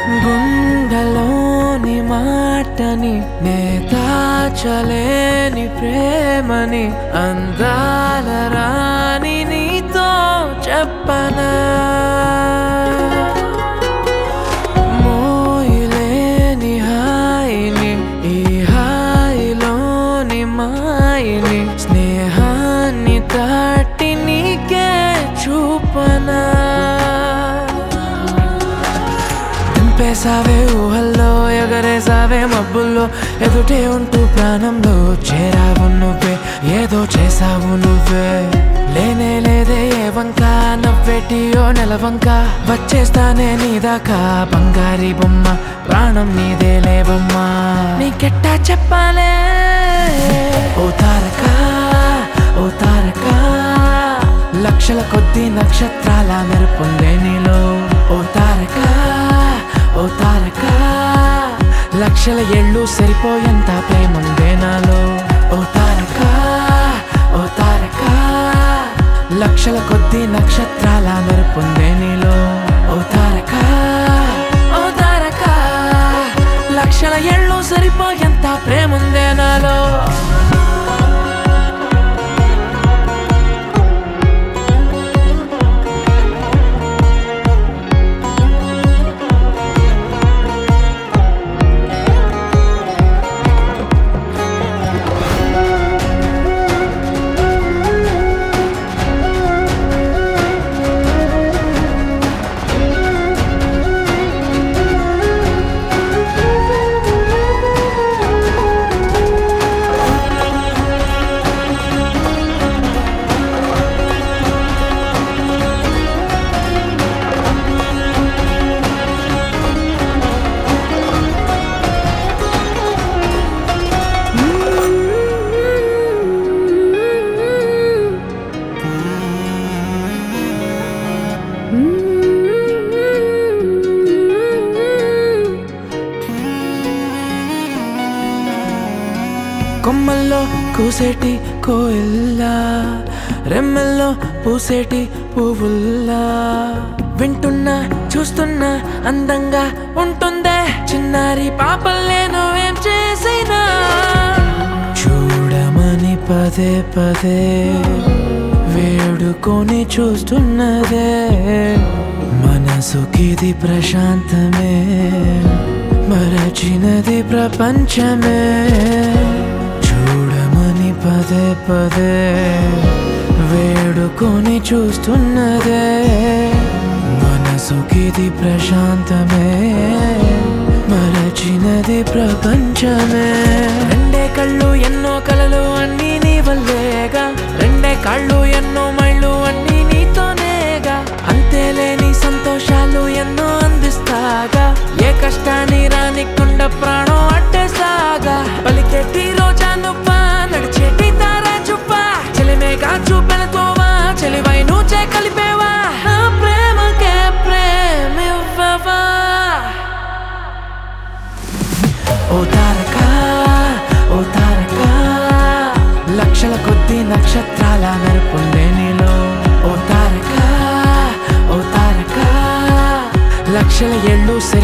గుండెలోని మాటని నే దాచలేని ప్రేమని అందాల రాని నీతో చెప్పనా మోయలేని హాయిని ఈ హాయిలోని మాయని స్నేహాన్ని దాటి నీకే చూపనా దింపేసావే ఊహల్లో ఎగరేసావే మబ్బుల్లో ఎదుటే ఉంటూ ప్రాణంలో చేరావు నువ్వే ఏదో చేసావు నువ్వే లేనే లేదే ఏ వంక నవ్వెటియో నెలవంక వచ్చేస్తానే నీ దాకా బంగారి బొమ్మ ప్రాణం నీదే లేవమ్మ నీకెట్టా చెప్పాలే ఓ తారక ఓ తారక లక్షల కొద్ది నక్షత్రాల మెరుపుందే నీలో ఓ తారక ఓ తారక లక్షల ఏళ్ళు సరిపోయేంత ప్రేముందే నాలో ఓ తారక ఓ తారక లక్షల కొద్ది నక్షత్రాల మెరుపుందే నీలో ఓ తారక ఓ తారక లక్షల ఏళ్ళు సరిపోయేంత ప్రేముందే నాలో కొమ్మల్లో కూసేటి కోయిల్లా రెమ్మల్లో పూసేటి పువ్వుల్లా వింటున్నా చూస్తున్నా అందంగా ఉంటుందే చిన్నారి పాపల్లే నువ్వేం చేసినా చూడమని పదే పదే వేడుకొని చూస్తున్నదే మనసుకిది ప్రశాంతమే మరచినది ప్రపంచమే చూడమని పదే పదే వేడుకొని చూస్తున్నదే మనసుకిది ప్రశాంతమే మరచినది ప్రపంచమే రెండే కళ్ళు ఎన్నో కలలు అన్నీ నీ వల్లేగా రెండే కాళ్ళు ఎన్నో మైళ్ళు అన్నీ నీతోనేగా అంతేలేని సంతోషాలు ఎన్నో అందిస్తాగా ఏ కష్టాన్ని రానికుండా ప్రాణం అడ్డేసాగా పలికేటి రోజా నువ్వా నడిచేటి తారా చుప్పా చెలిమేగా చూపెనతోవా చెలివై నువ్వు కలిపేవా నా ప్రేమకే ప్రేమివ్వవా ఓ తారక ఓ తారక లక్షల కొద్ది నక్షత్రాల మెరుపుందే నీలో ఓ తారక ఓ తారక లక్షల ఏళ్ళు